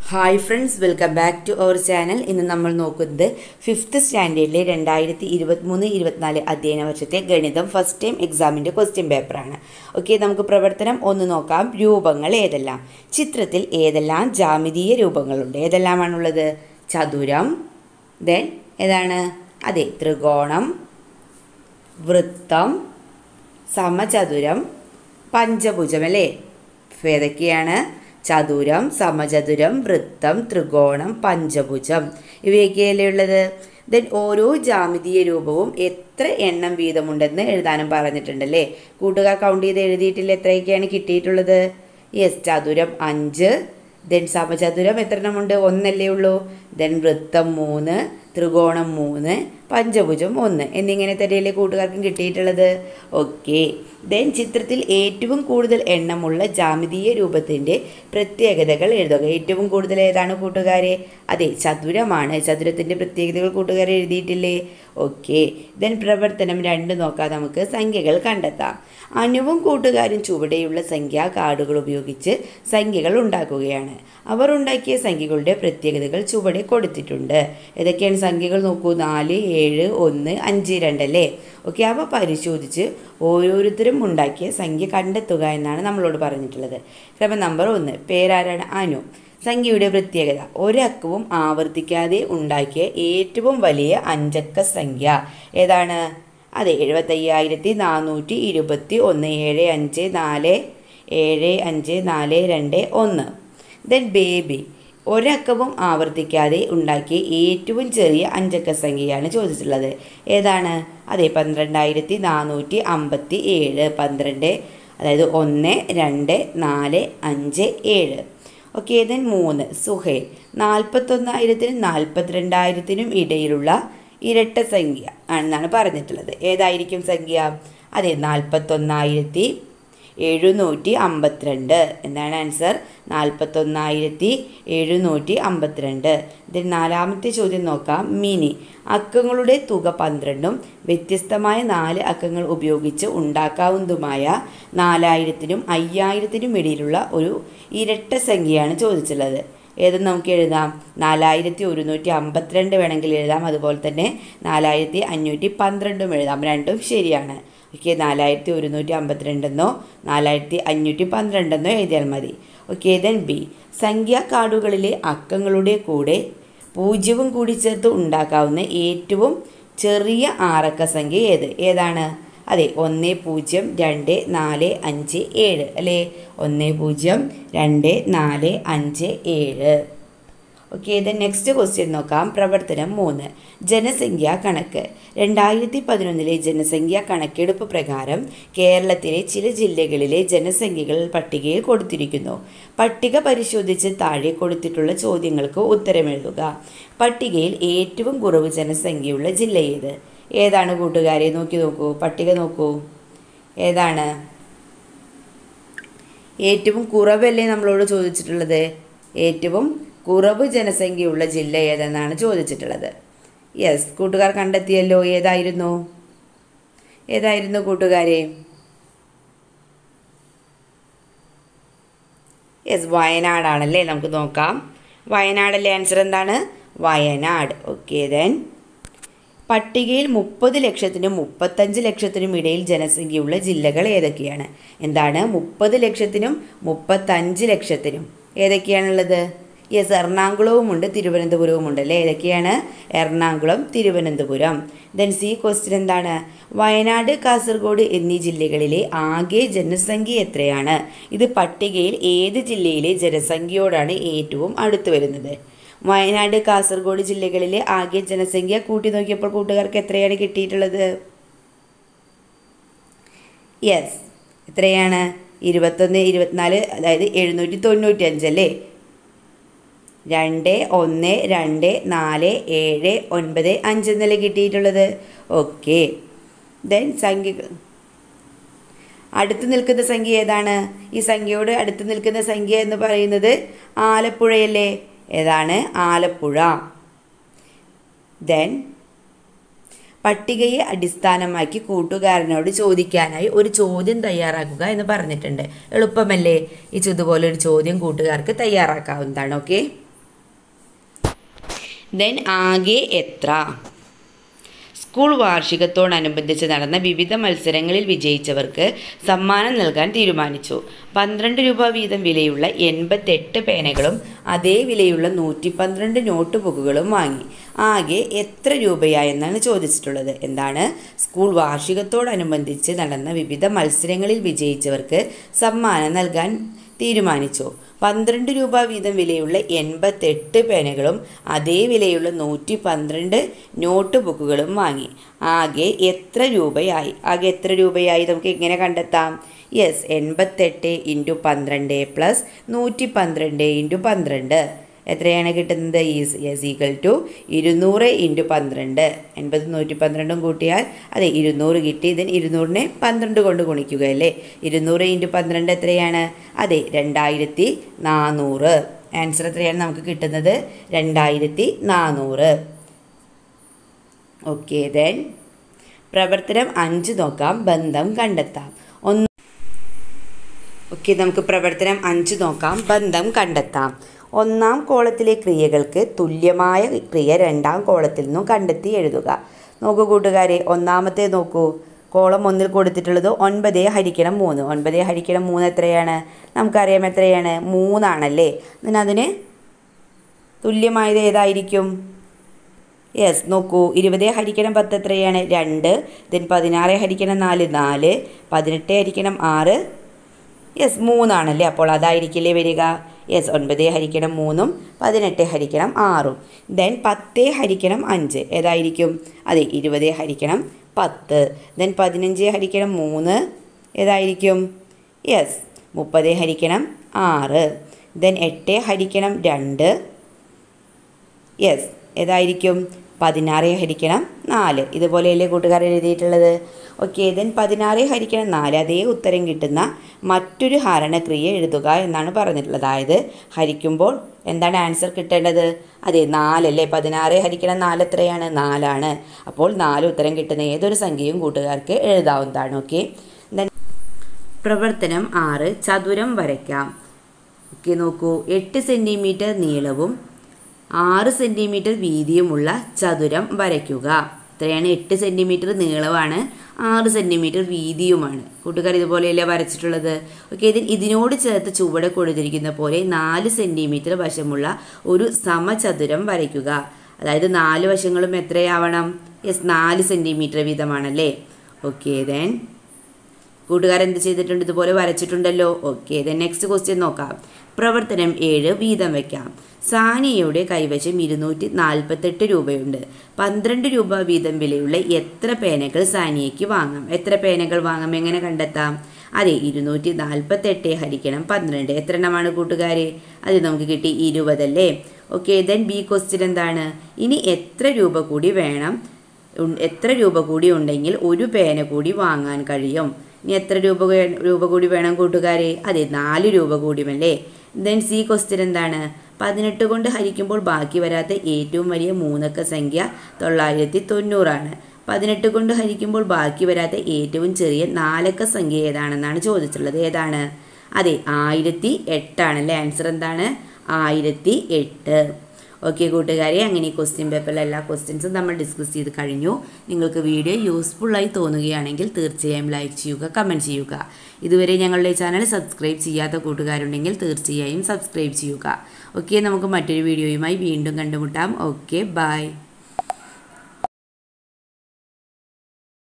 hi friends welcome back to our channel ഇന്ന് നമ്മൾ നോക്കുന്നത് ഫിഫ്ത്ത് സ്റ്റാൻഡേർഡിലെ രണ്ടായിരത്തി ഇരുപത്തിമൂന്ന് ഇരുപത്തിനാല് അധ്യയന വർഷത്തെ ഗണിതം ഫസ്റ്റ് ടൈം എക്സാമിൻ്റെ ക്വസ്റ്റ്യൻ പേപ്പറാണ് ഓക്കെ നമുക്ക് പ്രവർത്തനം ഒന്ന് നോക്കാം രൂപങ്ങൾ ഏതെല്ലാം ചിത്രത്തിൽ ഏതെല്ലാം ജാമിതീയ രൂപങ്ങളുണ്ട് ഏതെല്ലാമാണുള്ളത് ചതുരം ദെൻ ഏതാണ് അതെ ത്രികോണം വൃത്തം സമചതുരം പഞ്ചഭുജം അല്ലേ അപ്പോൾ ഏതൊക്കെയാണ് ചതുരം സമചതുരം വൃത്തം ത്രികോണം പഞ്ചഭുജം ഇവയൊക്കെയല്ലേ ഉള്ളത് ദെൻ ഓരോ ജാമിതീയ രൂപവും എത്ര എണ്ണം വീതമുണ്ടെന്ന് എഴുതാനും പറഞ്ഞിട്ടുണ്ടല്ലേ കൂട്ടുകാർ കൗണ്ട് ചെയ്ത് എഴുതിയിട്ടില്ല എത്രയൊക്കെയാണ് കിട്ടിയിട്ടുള്ളത് യെസ് ചതുരം അഞ്ച് ദെൻ സമചതുരം എത്ര എണ്ണമുണ്ട് ഒന്നല്ലേ ഉള്ളൂ ദെൻ വൃത്തം മൂന്ന് ത്രികോണം മൂന്ന് പഞ്ചഭുജം ഒന്ന് എന്നിങ്ങനെ തന്നെയല്ലേ കൂട്ടുകാർക്കും കിട്ടിയിട്ടുള്ളത് ഓക്കെ ദെൻ ചിത്രത്തിൽ ഏറ്റവും കൂടുതൽ എണ്ണമുള്ള ജാമിതീയ രൂപത്തിൻ്റെ പ്രത്യേകതകൾ എഴുതുക ഏറ്റവും കൂടുതൽ ഏതാണ് കൂട്ടുകാരെ അതെ ചതുരമാണ് ചതുരത്തിൻ്റെ പ്രത്യേകതകൾ കൂട്ടുകാർ എഴുതിയിട്ടില്ലേ ഓക്കെ ദെൻ പ്രവർത്തനം രണ്ട് നോക്കാം നമുക്ക് സംഖ്യകൾ കണ്ടെത്താം അനുവും കൂട്ടുകാരും ചുവടെയുള്ള സംഖ്യാ കാർഡുകൾ ഉപയോഗിച്ച് സംഖ്യകൾ ഉണ്ടാക്കുകയാണ് അവർ ഉണ്ടാക്കിയ സംഖ്യകളുടെ പ്രത്യേകതകൾ ചുവടെ കൊടുത്തിട്ടുണ്ട് ഏതൊക്കെയാണ് സംഖ്യകൾ നോക്കൂ നാല് ഏഴ് ഒന്ന് അഞ്ച് രണ്ടല്ലേ ഓക്കെ അവ പരിശോധിച്ച് ഓരോരുത്തരും ഉണ്ടാക്കിയ സംഖ്യ കണ്ടെത്തുക എന്നാണ് നമ്മളോട് പറഞ്ഞിട്ടുള്ളത് ക്രമം നമ്പർ ഒന്ന് പേരാരാണ് അനു സംഖ്യയുടെ പ്രത്യേകത ഒരക്കവും ആവർത്തിക്കാതെ ഉണ്ടാക്കിയ ഏറ്റവും വലിയ അഞ്ചക്ക സംഖ്യ ഏതാണ് അതെ എഴുപത്തയ്യായിരത്തി നാനൂറ്റി ഇരുപത്തി ഒന്ന് ഏഴ് അഞ്ച് നാല് ഏഴ് അഞ്ച് നാല് രണ്ട് ഒന്ന് ദെൻ ബേബി ഒരക്കവും ആവർത്തിക്കാതെ ഉണ്ടാക്കിയ ഏറ്റവും ചെറിയ അഞ്ചക്ക സംഖ്യയാണ് ചോദിച്ചിട്ടുള്ളത് ഏതാണ് അതെ പന്ത്രണ്ടായിരത്തി നാനൂറ്റി അമ്പത്തി ഏഴ് പന്ത്രണ്ട് അതായത് ഒന്ന് രണ്ട് നാല് അഞ്ച് ഏഴ് ഓക്കെ ദെൻ മൂന്ന് സുഹേൽ നാൽപ്പത്തൊന്നായിരത്തിനും നാൽപ്പത്തിരണ്ടായിരത്തിനും ഇടയിലുള്ള ഇരട്ട സംഖ്യ ആണെന്നാണ് പറഞ്ഞിട്ടുള്ളത് ഏതായിരിക്കും സംഖ്യ അതെ നാൽപ്പത്തൊന്നായിരത്തി എഴുന്നൂറ്റി അമ്പത്തിരണ്ട് എന്താണ് ആൻസർ നാൽപ്പത്തൊന്നായിരത്തി എഴുന്നൂറ്റി അമ്പത്തിരണ്ട് ഇതിൽ നാലാമത്തെ ചോദ്യം നോക്കാം മിനി അക്കങ്ങളുടെ തുക പന്ത്രണ്ടും വ്യത്യസ്തമായ നാല് അക്കങ്ങൾ ഉപയോഗിച്ച് ഉണ്ടാക്കാവുന്നതുമായ നാലായിരത്തിനും അയ്യായിരത്തിനും ഇടയിലുള്ള ഒരു ഇരട്ട സംഖ്യയാണ് ചോദിച്ചുള്ളത് ഏത് നമുക്ക് എഴുതാം നാലായിരത്തി ഒരുന്നൂറ്റി അമ്പത്തിരണ്ട് വേണമെങ്കിൽ എഴുതാം അതുപോലെ തന്നെ നാലായിരത്തി അഞ്ഞൂറ്റി പന്ത്രണ്ടും എഴുതാം രണ്ടും ശരിയാണ് ഓക്കെ നാലായിരത്തി ഒരുന്നൂറ്റി അമ്പത്തിരണ്ടെന്നോ നാലായിരത്തി അഞ്ഞൂറ്റി പന്ത്രണ്ടെന്നോ എഴുതിയാൽ മതി ഓക്കെ ദെൻ ബി സംഖ്യാ കാർഡുകളിലെ അക്കങ്ങളുടെ കൂടെ പൂജ്യവും കൂടി ചേർത്ത് ഉണ്ടാക്കാവുന്ന ഏറ്റവും ചെറിയ ആറക്ക സംഖ്യ ഏത് ഏതാണ് അതെ ഒന്ന് പൂജ്യം രണ്ട് നാല് അഞ്ച് ഏഴ് അല്ലേ ഒന്ന് പൂജ്യം രണ്ട് നാല് അഞ്ച് ഏഴ് ഓക്കെ ദെൻ നെക്സ്റ്റ് ക്വസ്റ്റ്യൻ നോക്കാം പ്രവർത്തനം മൂന്ന് ജനസംഖ്യാ കണക്ക് രണ്ടായിരത്തി പതിനൊന്നിലെ ജനസംഖ്യാ കണക്കെടുപ്പ് പ്രകാരം കേരളത്തിലെ ചില ജില്ലകളിലെ ജനസംഖ്യകൾ പട്ടികയിൽ കൊടുത്തിരിക്കുന്നു പട്ടിക പരിശോധിച്ച് താഴെ കൊടുത്തിട്ടുള്ള ചോദ്യങ്ങൾക്ക് ഉത്തരമെഴുതുക പട്ടികയിൽ ഏറ്റവും കുറവ് ജനസംഖ്യയുള്ള ജില്ല ഏത് ഏതാണ് കൂട്ടുകാരെ നോക്കി നോക്കൂ പട്ടിക നോക്കൂ ഏതാണ് ഏറ്റവും കുറവല്ലേ നമ്മളോട് ചോദിച്ചിട്ടുള്ളത് ഏറ്റവും കുറവ് ജനസംഖ്യയുള്ള ജില്ല ഏതെന്നാണ് ചോദിച്ചിട്ടുള്ളത് യെസ് കൂട്ടുകാർ കണ്ടെത്തിയല്ലോ ഏതായിരുന്നു ഏതായിരുന്നു കൂട്ടുകാരെ യെസ് വയനാടാണല്ലേ നമുക്ക് നോക്കാം വയനാടല്ലേ ആൻസർ എന്താണ് വയനാട് ഓക്കെ ദെൻ പട്ടികയിൽ മുപ്പത് ലക്ഷത്തിനും മുപ്പത്തഞ്ച് ലക്ഷത്തിനും ഇടയിൽ ജനസംഖ്യയുള്ള ജില്ലകൾ ഏതൊക്കെയാണ് എന്താണ് മുപ്പത് ലക്ഷത്തിനും മുപ്പത്തഞ്ച് ലക്ഷത്തിനും ഏതൊക്കെയാണുള്ളത് യെസ് എറണാകുളവും ഉണ്ട് തിരുവനന്തപുരവും ഉണ്ട് അല്ലേ ഏതൊക്കെയാണ് Ernakulam Thiruvananthapuram then C question എന്താണ് വയനാട് കാസർഗോഡ് എന്നീ ജില്ലകളിലെ ആകെ ജനസംഖ്യ എത്രയാണ് ഇത് പട്ടികയിൽ ഏത് ജില്ലയിലെ ജനസംഖ്യയോടാണ് ഏറ്റവും അടുത്ത് വരുന്നത് വയനാട് കാസർഗോഡ് ജില്ലകളിലെ ആകെ ജനസംഖ്യ കൂട്ടി നോക്കിയപ്പോൾ കൂട്ടുകാർക്ക് എത്രയാണ് കിട്ടിയിട്ടുള്ളത് യെസ് എത്രയാണ് ഇരുപത്തൊന്ന് ഇരുപത്തിനാല് അതായത് എഴുന്നൂറ്റി തൊണ്ണൂറ്റി അഞ്ചല്ലേ രണ്ട് ഒന്ന് രണ്ട് നാല് ഏഴ് ഒൻപത് അഞ്ച് എന്നല്ലേ കിട്ടിയിട്ടുള്ളത് ഓക്കെ ദെൻ സംഖ്യ അടുത്ത് നിൽക്കുന്ന സംഖ്യ ഏതാണ് ഈ സംഖ്യയോട് അടുത്ത് നിൽക്കുന്ന സംഖ്യ എന്ന് പറയുന്നത് ആലപ്പുഴയല്ലേ ഏതാണ് ആലപ്പുഴ ദെൻ പട്ടികയെ അടിസ്ഥാനമാക്കി കൂട്ടുകാരനോട് ചോദിക്കാനായി ഒരു ചോദ്യം തയ്യാറാക്കുക എന്ന് പറഞ്ഞിട്ടുണ്ട് എളുപ്പമല്ലേ ഈ ഇതുപോലെ ഒരു ചോദ്യം കൂട്ടുകാർക്ക് തയ്യാറാക്കാവുന്നതാണ് ഓക്കെ ദെൻ ആകെ എത്ര സ്കൂൾ വാർഷികത്തോടനുബന്ധിച്ച് നടന്ന വിവിധ മത്സരങ്ങളിൽ വിജയിച്ചവർക്ക് സമ്മാനം നൽകാൻ തീരുമാനിച്ചു പന്ത്രണ്ട് രൂപ വീതം വിലയുള്ള എൺപത്തെട്ട് പേനകളും അതേ വിലയുള്ള നൂറ്റി പന്ത്രണ്ട് നോട്ട് ബുക്കുകളും വാങ്ങി ആകെ എത്ര രൂപയായെന്നാണ് ചോദിച്ചിട്ടുള്ളത് എന്താണ് സ്കൂൾ വാർഷികത്തോടനുബന്ധിച്ച് നടന്ന വിവിധ മത്സരങ്ങളിൽ വിജയിച്ചവർക്ക് സമ്മാനം നൽകാൻ തീരുമാനിച്ചു പന്ത്രണ്ട് രൂപ വീതം വിലയുള്ള എൺപത്തെട്ട് പേനകളും അതേ വിലയുള്ള നൂറ്റി പന്ത്രണ്ട് നോട്ട് ബുക്കുകളും വാങ്ങി ആകെ എത്ര രൂപയായി ആകെ എത്ര രൂപയായി നമുക്ക് എങ്ങനെ കണ്ടെത്താം യെസ് എൺപത്തെട്ട് ഇൻറ്റു പന്ത്രണ്ട് പ്ലസ് നൂറ്റി പന്ത്രണ്ട് ഇൻറ്റു പന്ത്രണ്ട് എത്രയാണ് കിട്ടുന്നത് ഈസ് യെസ് ഈക്വൽ ടു ഇരുന്നൂറ് ഇൻറ്റു പന്ത്രണ്ട് എൺപത് നൂറ്റി പന്ത്രണ്ടും കൂട്ടിയാൽ അതെ ഇരുന്നൂറ് കിട്ടി ഇതിന് ഇരുന്നൂറിനെ പന്ത്രണ്ട് കൊണ്ട് ഗുണിക്കുക അല്ലേ ഇരുന്നൂറ് ഇൻറ്റു പന്ത്രണ്ട് എത്രയാണ് അതെ രണ്ടായിരത്തി നാനൂറ് ആൻസർ എത്രയാണ് നമുക്ക് കിട്ടുന്നത് രണ്ടായിരത്തി നാനൂറ് ഓക്കെ ദെൻ പ്രവർത്തനം അഞ്ച് നോക്കാം ബന്ധം കണ്ടെത്താം ഒന്ന് ഓക്കെ നമുക്ക് പ്രവർത്തനം അഞ്ച് നോക്കാം ബന്ധം കണ്ടെത്താം ഒന്നാം കോളത്തിലെ ക്രിയകൾക്ക് തുല്യമായ ക്രിയ രണ്ടാം കോളത്തിൽ നിന്നും കണ്ടെത്തി എഴുതുക നോക്കൂ കൂട്ടുകാരെ ഒന്നാമത്തെ നോക്കൂ കോളം ഒന്നിൽ കൊടുത്തിട്ടുള്ളത് ഒൻപത് ഹരിക്കണം മൂന്ന് ഒൻപത് ഹരിക്കണം മൂന്ന് എത്രയാണ് നമുക്കറിയാം എത്രയാണ് മൂന്നാണല്ലേ എന്നാൽ അതിന് തുല്യമായത് ഏതായിരിക്കും യെസ് നോക്കൂ ഇരുപത് ഹരിക്കണം പത്ത് എത്രയാണ് രണ്ട് ദെൻ പതിനാറ് ഹരിക്കണം നാല് നാല് പതിനെട്ട് ഹരിക്കണം ആറ് യെസ് മൂന്നാണല്ലേ അപ്പോൾ അതായിരിക്കില്ലേ വരിക യെസ് ഒൻപത് ഹരിക്കണം മൂന്നും പതിനെട്ട് ഹരിക്കണം ആറും ദെൻ പത്ത് ഹരിക്കണം അഞ്ച് ഏതായിരിക്കും അതെ ഇരുപത് ഹരിക്കണം പത്ത് ദെൻ പതിനഞ്ച് ഹരിക്കണം മൂന്ന് ഏതായിരിക്കും യെസ് മുപ്പത് ഹരിക്കണം ആറ് ദെൻ എട്ട് ഹരിക്കണം രണ്ട് യെസ് ഏതായിരിക്കും പതിനാറ് ഹരിക്കണം നാല് ഇതുപോലെയല്ലേ കൂട്ടുകാർ എഴുതിയിട്ടുള്ളത് ഓക്കെ ദെൻ പതിനാറ് ഹരിക്കണം നാല് അതേ ഉത്തരം കിട്ടുന്ന മറ്റൊരു ഹരണക്രിയ എഴുതുക എന്നാണ് പറഞ്ഞിട്ടുള്ളത് അതായത് ഹരിക്കുമ്പോൾ എന്താണ് ആൻസർ കിട്ടേണ്ടത് അതെ നാലല്ലേ പതിനാറ് ഹരിക്കണം നാല് എത്രയാണ് നാലാണ് അപ്പോൾ നാല് ഉത്തരം കിട്ടുന്ന ഏതൊരു സംഖ്യയും കൂട്ടുകാർക്ക് എഴുതാവുന്നതാണ് ഓക്കെ ദെൻ പ്രവർത്തനം ആറ് ചതുരം വരയ്ക്കാം ഓക്കെ നോക്കൂ എട്ട് സെൻറ്റിമീറ്റർ നീളവും ആറ് സെൻറ്റിമീറ്റർ വീതിയുമുള്ള ചതുരം വരയ്ക്കുക ഇത്രയാണ് എട്ട് സെൻറ്റിമീറ്റർ നീളമാണ് ആറ് സെൻറ്റിമീറ്റർ വീതിയുമാണ് കൂട്ടുകാർ ഇതുപോലെയല്ലേ വരച്ചിട്ടുള്ളത് ഓക്കെ ഇതിൽ ഇതിനോട് ചേർത്ത് ചുവടെ കൊടുത്തിരിക്കുന്ന പോലെ നാല് സെൻറ്റിമീറ്റർ വശമുള്ള ഒരു സമചതുരം വരയ്ക്കുക അതായത് നാല് വശങ്ങളും എത്രയാവണം യെസ് നാല് സെൻറ്റിമീറ്റർ വീതമാണല്ലേ ഓക്കെ ദെൻ കൂട്ടുകാർ എന്ത് ചെയ്തിട്ടുണ്ട് ഇതുപോലെ വരച്ചിട്ടുണ്ടല്ലോ ഓക്കെ ദെൻ നെക്സ്റ്റ് ക്വസ്റ്റ്യൻ നോക്കാം പ്രവർത്തനം ഏഴ് വീതം വയ്ക്കാം സാനിയയുടെ കൈവശം ഇരുന്നൂറ്റി നാൽപ്പത്തെട്ട് രൂപയുണ്ട് പന്ത്രണ്ട് രൂപ വീതം വിലയുള്ള എത്ര പേനകൾ സാനിയയ്ക്ക് വാങ്ങാം എത്ര പേനകൾ വാങ്ങാം എങ്ങനെ കണ്ടെത്താം അതെ ഇരുന്നൂറ്റി നാൽപ്പത്തെട്ട് ഹരിക്കണം പന്ത്രണ്ട് എത്ര എണ്ണമാണ് കൂട്ടുകാരെ അത് നമുക്ക് കിട്ടി ഇരുപതല്ലേ ഓക്കെ ദെൻ ബി ക്വസ്റ്റ്യൻ എന്താണ് ഇനി എത്ര രൂപ കൂടി വേണം ഉൺ- എത്ര രൂപ കൂടി ഉണ്ടെങ്കിൽ ഒരു പേന കൂടി വാങ്ങാൻ കഴിയും ഇനി എത്ര രൂപ വേ- രൂപ കൂടി വേണം കൂട്ടുകാരെ അതെ നാല് രൂപ കൂടിയുമല്ലേ ദെൻ സി ക്വസ്റ്റ്യൻ എന്താണ് പതിനെട്ട് കൊണ്ട് ഹരിക്കുമ്പോൾ ബാക്കി വരാത്ത ഏറ്റവും വലിയ മൂന്നക്ക സംഖ്യ തൊള്ളായിരത്തി തൊണ്ണൂറാണ് പതിനെട്ട് കൊണ്ട് ഹരിക്കുമ്പോൾ ബാക്കി വരാത്ത ഏറ്റവും ചെറിയ നാലക്ക സംഖ്യ ഏതാണെന്നാണ് ചോദിച്ചിട്ടുള്ളത് ഏതാണ് അതെ ആയിരത്തി എട്ടാണല്ലേ ആൻസർ എന്താണ് ആയിരത്തി എട്ട് ഓക്കെ കൂട്ടുകാരെ അങ്ങനെ ഈ ക്വസ്റ്റ്യൻ പേപ്പറിലെ എല്ലാ ക്വസ്റ്റ്യൻസും നമ്മൾ ഡിസ്കസ് ചെയ്ത് കഴിഞ്ഞു നിങ്ങൾക്ക് വീഡിയോ യൂസ്ഫുള്ളായി തോന്നുകയാണെങ്കിൽ തീർച്ചയായും ലൈക്ക് ചെയ്യുക കമൻറ്റ് ചെയ്യുക ഇതുവരെ ഞങ്ങളുടെ ചാനൽ സബ്സ്ക്രൈബ് ചെയ്യാത്ത കൂട്ടുകാരുണ്ടെങ്കിൽ തീർച്ചയായും സബ്സ്ക്രൈബ് ചെയ്യുക ഓക്കെ നമുക്ക് മറ്റൊരു വീഡിയോയുമായി വീണ്ടും കണ്ടുമുട്ടാം ഓക്കെ ബൈ